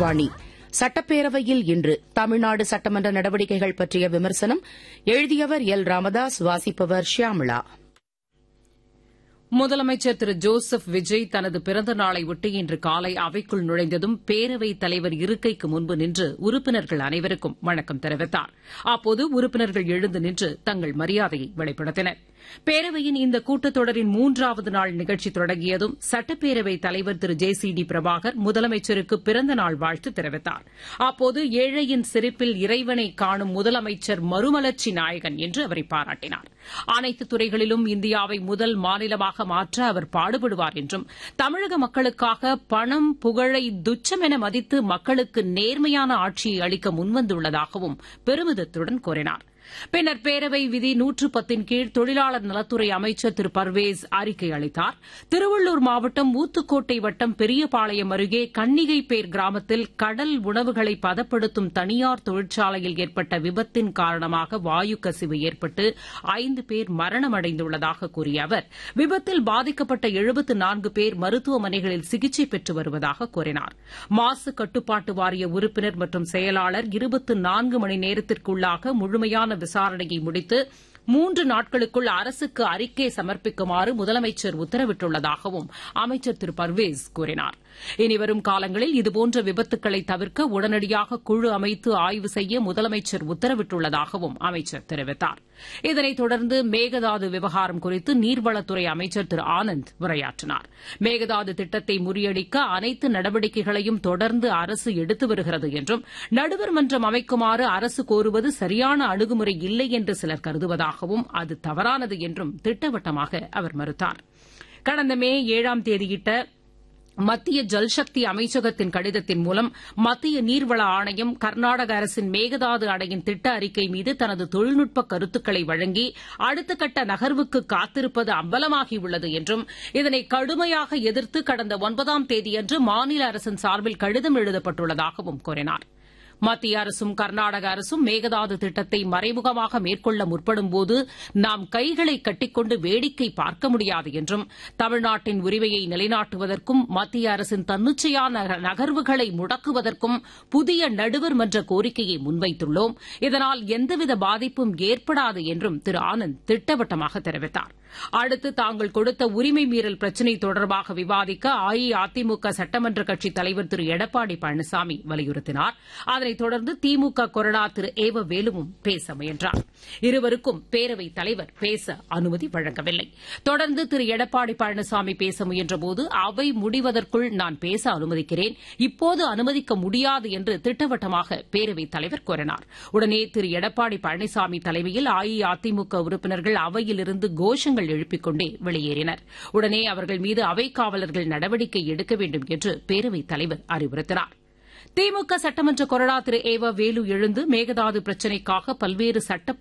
ஆகாஷ்வாணி சட்டப்பேரவையில் இன்று தமிழ்நாடு சட்டமன்ற நடவடிக்கைகள் பற்றிய விமர்சனம் எழுதியவர் எல் ராமதாஸ் வாசிப்பவர் ஷியாமளா முதலமைச்சர் திரு ஜோசப் விஜய் தனது பிறந்த நாளையொட்டி இன்று காலை அவைக்குள் நுழைந்ததும் பேரவைத் தலைவர் இருக்கைக்கு முன்பு நின்று உறுப்பினர்கள் அனைவருக்கும் வணக்கம் தெரிவித்தார் அப்போது உறுப்பினர்கள் எழுந்து நின்று தங்கள் மரியாதையை வெளிப்படுத்தினர் பேரவையின் இந்த கூட்டத்தொடரின் மூன்றாவது நாள் நிகழ்ச்சி தொடங்கியதும் சட்டப்பேரவைத் தலைவர் திரு ஜே சி டி பிரபாகர் முதலமைச்சருக்கு பிறந்த நாள் வாழ்த்து தெரிவித்தார் அப்போது ஏழையின் சிரிப்பில் இறைவனை காணும் முதலமைச்சர் மறுமலர்ச்சி நாயகன் என்று அவரை பாராட்டினார் அனைத்து துறைகளிலும் இந்தியாவை முதல் மாநிலமாக மாற்ற அவர் பாடுபடுவார் என்றும் தமிழக மக்களுக்காக பணம் புகழை துச்சமென மதித்து மக்களுக்கு நேர்மையான ஆட்சியை அளிக்க முன்வந்துள்ளதாகவும் பெருமிதத்துடன் கூறினார் பின்னர் பேரவை விதி நூற்று பத்தின் கீழ் தொழிலாளர் நலத்துறை அமைச்சர் திரு பர்வேஸ் அறிக்கை அளித்தார் திருவள்ளூர் மாவட்டம் ஊத்துக்கோட்டை வட்டம் பெரியபாளையம் அருகே கன்னிகைப்பேர் கிராமத்தில் கடல் உணவுகளை பதப்படுத்தும் தனியார் தொழிற்சாலையில் ஏற்பட்ட விபத்தின் காரணமாக வாயு கசிவு ஏற்பட்டு ஐந்து பேர் மரணமடைந்துள்ளதாக கூறிய அவர் விபத்தில் பாதிக்கப்பட்ட எழுபத்து நான்கு பேர் மருத்துவமனைகளில் சிகிச்சை பெற்று வருவதாக கூறினார் மாசு கட்டுப்பாட்டு வாரிய உறுப்பினர் மற்றும் செயலாளர் இருபத்து நான்கு மணி நேரத்திற்குள்ளாக முழுமையான விசாரணையை முடித்து மூன்று நாட்களுக்குள் அரசுக்கு அறிக்கை சமர்ப்பிக்குமாறு முதலமைச்சர் உத்தரவிட்டுள்ளதாகவும் அமைச்சர் திரு பர்வேஸ் கூறினார் இனிவரும் காலங்களில் இதுபோன்ற விபத்துக்களை தவிர்க்க உடனடியாக குழு அமைத்து ஆய்வு செய்ய முதலமைச்சர் உத்தரவிட்டுள்ளதாகவும் அமைச்சர் தெரிவித்தார் இதனைத் தொடர்ந்து மேகதாது விவகாரம் குறித்து நீர்வளத்துறை அமைச்சர் திரு ஆனந்த் உரையாற்றினார் மேகதாது திட்டத்தை முறியடிக்க அனைத்து நடவடிக்கைகளையும் தொடர்ந்து அரசு எடுத்து வருகிறது என்றும் நடுவர் மன்றம் அமைக்குமாறு அரசு கோருவது சரியான அணுகுமுறை இல்லை என்று சிலர் கருதுவதாகவும் அது தவறானது என்றும் திட்டவட்டமாக அவர் மறுத்தார் கடந்த மே ஏழாம் தேதியிட்ட மத்திய ஜல்சக்தி அமைச்சகத்தின் கடிதத்தின் மூலம் மத்திய நீர்வள ஆணையம் கர்நாடக அரசின் மேகதாது அணையின் திட்ட அறிக்கை மீது தனது தொழில்நுட்ப கருத்துக்களை வழங்கி அடுத்த கட்ட நகர்வுக்கு காத்திருப்பது அம்பலமாகியுள்ளது என்றும் இதனை கடுமையாக எதிர்த்து கடந்த ஒன்பதாம் தேதியன்று மாநில அரசின் சார்பில் கடிதம் எழுதப்பட்டுள்ளதாகவும் கூறினார் மத்திய அரசும் கர்நாடக அரசும் மேகதாது திட்டத்தை மறைமுகமாக மேற்கொள்ள முற்படும்போது நாம் கைகளை கட்டிக்கொண்டு வேடிக்கை பார்க்க முடியாது என்றும் தமிழ்நாட்டின் உரிமையை நிலைநாட்டுவதற்கும் மத்திய அரசின் தன்னிச்சையான நகர்வுகளை முடக்குவதற்கும் புதிய நடுவர் மன்ற கோரிக்கையை முன்வைத்துள்ளோம் இதனால் எந்தவித பாதிப்பும் ஏற்படாது என்றும் திரு ஆனந்த் திட்டவட்டமாக தெரிவித்தார் அடுத்து தாங்கள் கொடுத்த உரிமை மீறல் பிரச்சினை தொடர்பாக விவாதிக்க அஇஅதிமுக சட்டமன்ற கட்சித் தலைவர் திரு எடப்பாடி பழனிசாமி வலியுறுத்தினார் அதனைத் தொடர்ந்து திமுக கொறடா திரு ஏவ வேலுவும் பேச முயன்றார் இருவருக்கும் பேரவைத் தலைவர் பேச அனுமதி வழங்கவில்லை தொடர்ந்து திரு எடப்பாடி பழனிசாமி பேச முயன்றபோது அவை முடிவதற்குள் நான் பேச அனுமதிக்கிறேன் இப்போது அனுமதிக்க முடியாது என்று திட்டவட்டமாக பேரவைத் தலைவர் கூறினார் உடனே திரு எடப்பாடி பழனிசாமி தலைமையில் அஇஅதிமுக உறுப்பினர்கள் அவையிலிருந்து கோஷங்கள் கோஷங்கள் எழுப்பிக் கொண்டே வெளியேறினர் உடனே அவர்கள் மீது அவைக் காவலர்கள் நடவடிக்கை எடுக்க வேண்டும் என்று பேரவைத் தலைவர் அறிவுறுத்தினார் திமுக சட்டமன்ற கொறடா திரு ஏவ வேலு எழுந்து மேகதாது பிரச்சினைக்காக பல்வேறு சட்ட